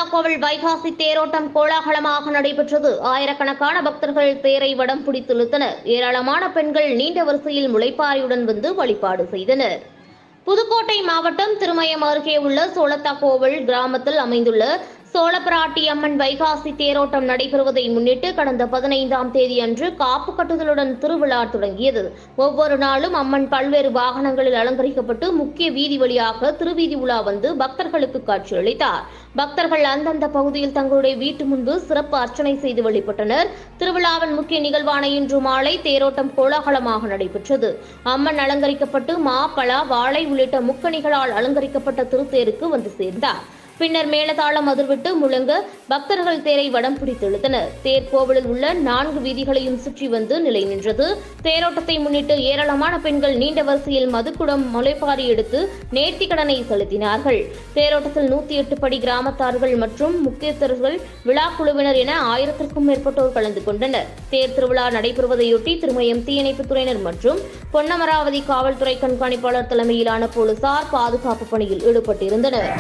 கோவில் வைகாசி தேரோட்டம் கோலாகலமாக நடைபெற்றது ஆயிரக்கணக்கான பக்தர்கள் தேரை வடம் பிடித்திழுத்தனர் ஏராளமான பெண்கள் நீண்ட வரிசையில் முளைப்பாரியுடன் வந்து வழிபாடு செய்தனர் புதுக்கோட்டை மாவட்டம் திருமயம் அருகே உள்ள சோளத்தா கோவில் கிராமத்தில் அமைந்துள்ள சோழபிராட்டி அம்மன் வைகாசி தேரோட்டம் நடைபெறுவதை முன்னிட்டு கடந்த பதினைந்தாம் தேதி அன்று காப்பு கட்டுதலுடன் திருவிழா தொடங்கியது ஒவ்வொரு நாளும் அம்மன் பல்வேறு வாகனங்களில் அலங்கரிக்கப்பட்டு முக்கிய வீதி வழியாக திருவீதி உலா வந்து பக்தர்களுக்கு காட்சியளித்தார் பக்தர்கள் அந்தந்த பகுதியில் தங்களுடைய வீட்டு முன்பு சிறப்பு அர்ச்சனை செய்து வழிபட்டனர் திருவிழாவின் முக்கிய நிகழ்வான இன்று மாலை தேரோட்டம் கோலாகலமாக நடைபெற்றது அம்மன் அலங்கரிக்கப்பட்டு மா பலா வாழை உள்ளிட்ட முக்கணிகளால் அலங்கரிக்கப்பட்ட திருத்தேருக்கு வந்து சேர்ந்தார் பின்னர் மேளதாளம் அதிர்விட்டு முழங்க பக்தர்கள் தேரை வடம் பிடித்து இழுத்தனர் தேர் கோவிலில் உள்ள நான்கு வீதிகளையும் சுற்றி வந்து நிலை நின்றது தேரோட்டத்தை முன்னிட்டு ஏராளமான பெண்கள் நீண்ட வரிசையில் மதுக்குடம் முளைப்பாரி எடுத்து நேர்த்திக்கடனை செலுத்தினார்கள் தேரோட்டத்தில் நூத்தி எட்டு படி கிராமத்தார்கள் மற்றும் முக்கியஸ்தர்கள் விழா குழுவினர் என ஆயிரத்திற்கும் மேற்பட்டோர் கலந்து கொண்டனர் தேர் திருவிழா நடைபெறுவதையொட்டி திருமயம் தீயணைப்புத் துறையினர் மற்றும் பொன்னமராவதி காவல்துறை கண்காணிப்பாளர் தலைமையிலான போலீசார் பாதுகாப்பு பணியில் ஈடுபட்டிருந்தனர்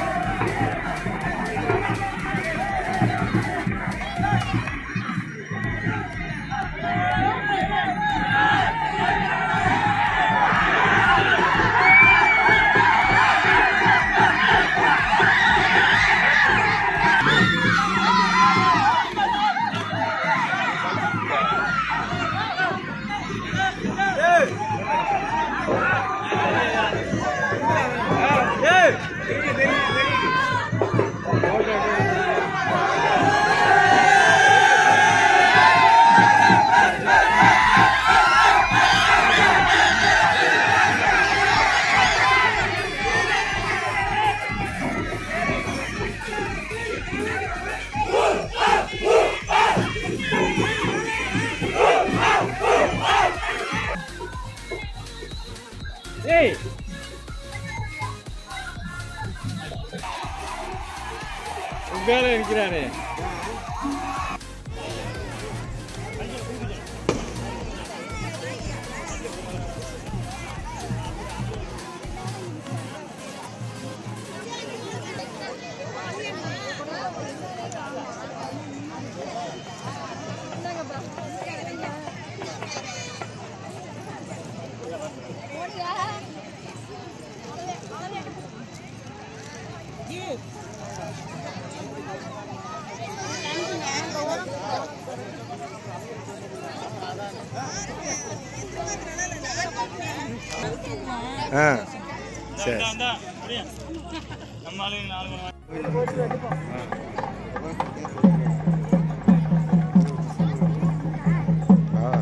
ஏய் வேலை இருக்கிறாரு ஆ சரி நம்ம ஆளுங்க நாலு ஆ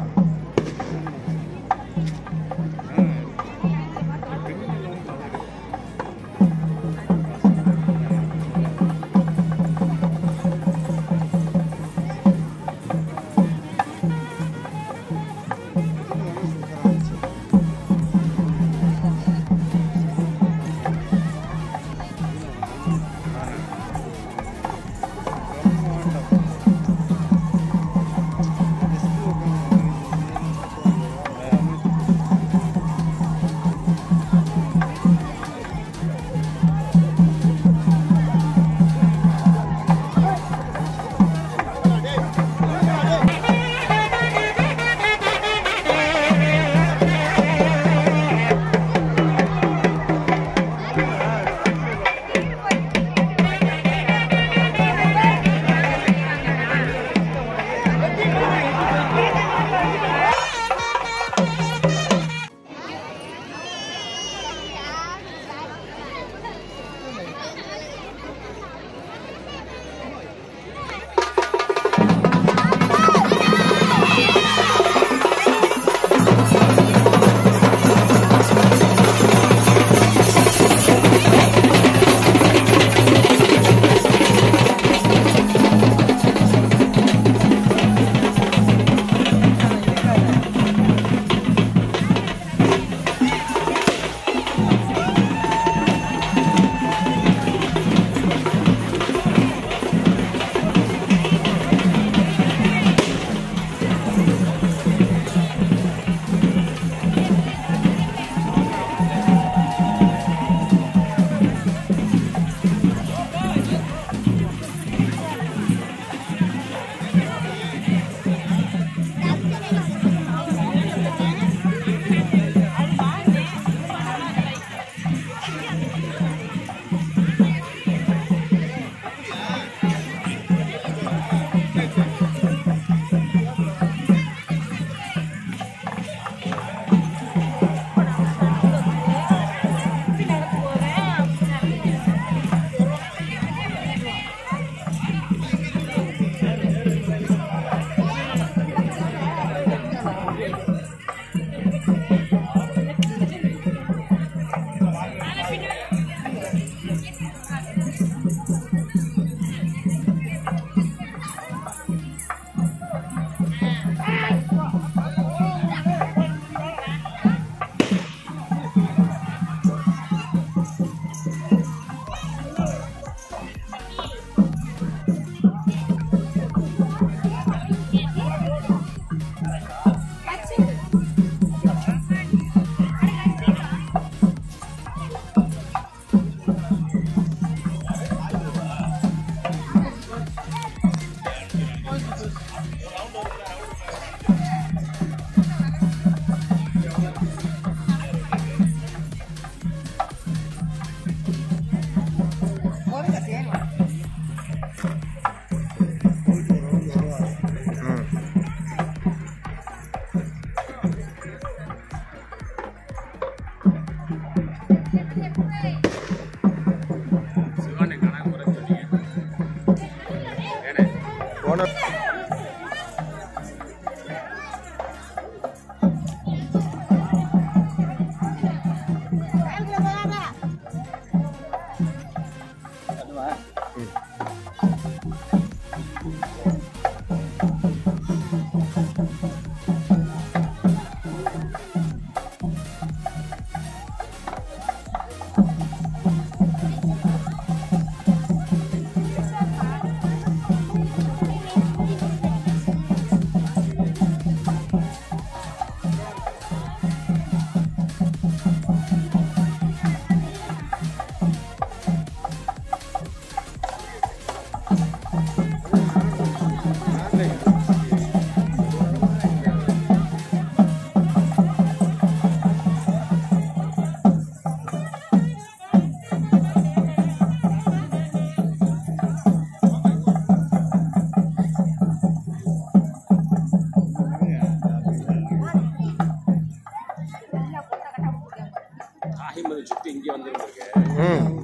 ஐம்பது சுற்றி இங்கே வந்துருந்துருக்கு ம்